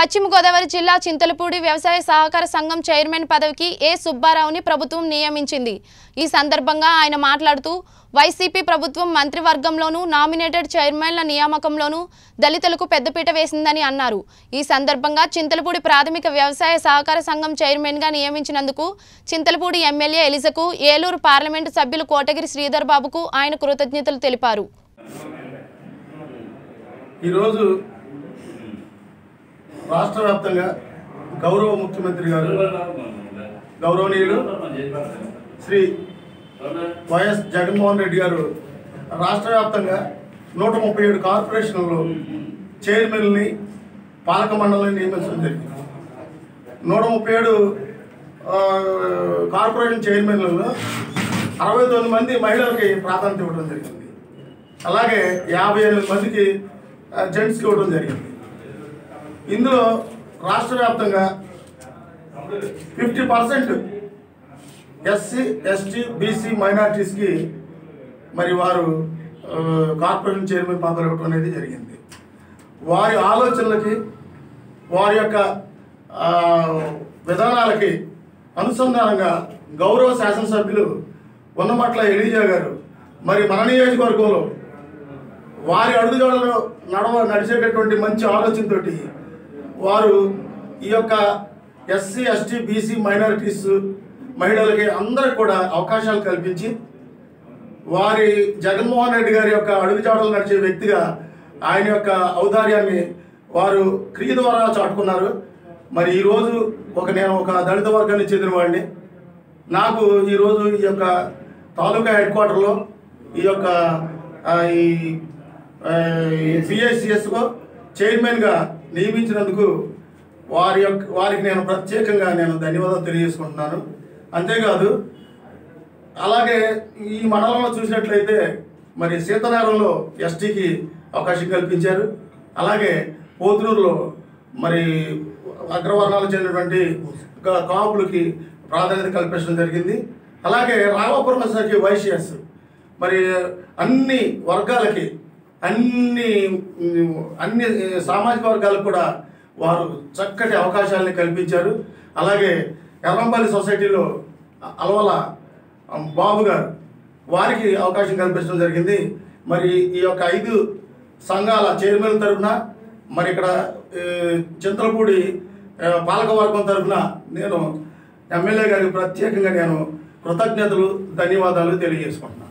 పశ్చిమ గోదావరి జిల్లా చింతలపూడి వ్యవసాయ సహకార సంఘం చైర్మన్ పదవికి ఏ సుబ్బారావుని ప్రభుత్వం నియమించింది ఈ సందర్భంగా ఆయన మాట్లాడుతూ వైసీపీ ప్రభుత్వం మంత్రివర్గంలోనూ నామినేటెడ్ చైర్మన్ల నియామకంలోనూ దళితులకు పెద్దపీట వేసిందని అన్నారు ఈ సందర్భంగా చింతలపూడి ప్రాథమిక వ్యవసాయ సహకార సంఘం చైర్మన్గా నియమించినందుకు చింతలపూడి ఎమ్మెల్యే ఎలిజకు ఏలూరు పార్లమెంటు సభ్యులు కోటగిరి శ్రీధర్ బాబుకు ఆయన కృతజ్ఞతలు తెలిపారు ఈరోజు రాష్ట్ర వ్యాప్తంగా గౌరవ ముఖ్యమంత్రి గారు గౌరవనీయులు శ్రీ వైఎస్ జగన్మోహన్ రెడ్డి గారు రాష్ట్ర వ్యాప్తంగా నూట ముప్పై ఏడు కార్పొరేషన్లు చైర్మన్ని పాలక మండలిని నియమించడం జరిగింది నూట ముప్పై ఏడు ఆ, కార్పొరేషన్ చైర్మన్లలో అరవై తొమ్మిది మంది మహిళలకి ప్రాధాన్యత ఇవ్వడం జరిగింది అలాగే యాభై ఎనిమిది మందికి ఆ, జెంట్స్కి ఇవ్వడం జరిగింది ఇందులో రాష్ట్ర వ్యాప్తంగా fifty percent SC ST BC మైనార్టీస్కి మరి వారు ఆ, కార్పొరేషన్ చైర్మన్ పదవులు ఇవ్వడం అనేది జరిగింది వారి ఆలోచనలకి వారి యొక్క ఆ, విధానాలకి అనుసంధానంగా గౌరవ శాసనసభ్యులు ఉన్నమట్ల ఎలీజా గారు మరి మన నియోజకవర్గంలో వారి అడుగుజాడలో నడవ నడిచేటటువంటి మంచి ఆలోచనతోటి వారు ఈ యొక్క ఎస్సీ ఎస్టీ బీసీ మైనారిటీస్ మహిళలకి అందరికి కూడా అవకాశాలు కల్పించి వారి జగన్మోహన్ రెడ్డి గారి యొక్క అడుగుజాడలు నడిచే వ్యక్తిగా ఆయన యొక్క ఔదార్యాన్ని వారు క్రియ ద్వారా చాటుకున్నారు మరి ఈరోజు ఒక నేను ఒక దళిత వర్గానికి చెందిన వాడిని నాకు ఈరోజు ఈ యొక్క తాలూకా హెడ్ క్వార్టర్లో ఈ యొక్క ఆ, ఈ సిఐసిఎస్కు చైర్మన్గా నియమించినందుకు వారి యొక్క వారికి నేను ప్రత్యేకంగా నేను ధన్యవాదాలు తెలియజేసుకుంటున్నాను అంతేకాదు అలాగే ఈ మండలంలో చూసినట్లయితే మరి సీతనగరంలో ఎస్టీకి అవకాశం కల్పించారు అలాగే పోతునూరులో మరి అగ్రవర్ణాలకు చెందినటువంటి కా- కాపులకి ప్రాధాన్యత కల్పించడం జరిగింది అలాగే రామాపురం వచ్చేసరికి వైశ్యస్ మరి అన్ని వర్గాలకి అన్ని ఉమ్, అన్ని సామాజిక వర్గాలకు కూడా వారు చక్కటి అవకాశాలని కల్పించారు అలాగే ఎర్రంపల్లి సొసైటీలో అలవల బాబు గారు వారికి అవకాశం కల్పించడం జరిగింది మరి ఈ యొక్క ఐదు సంఘాల చైర్మన్ తరఫున మరి ఇక్కడ ఏ, చింతలపూడి ఏ, పాలకవర్గం తరఫున నేను ఎమ్మెల్యే గారికి ప్రత్యేకంగా నేను కృతజ్ఞతలు ధన్యవాదాలు తెలియజేసుకుంటున్నాను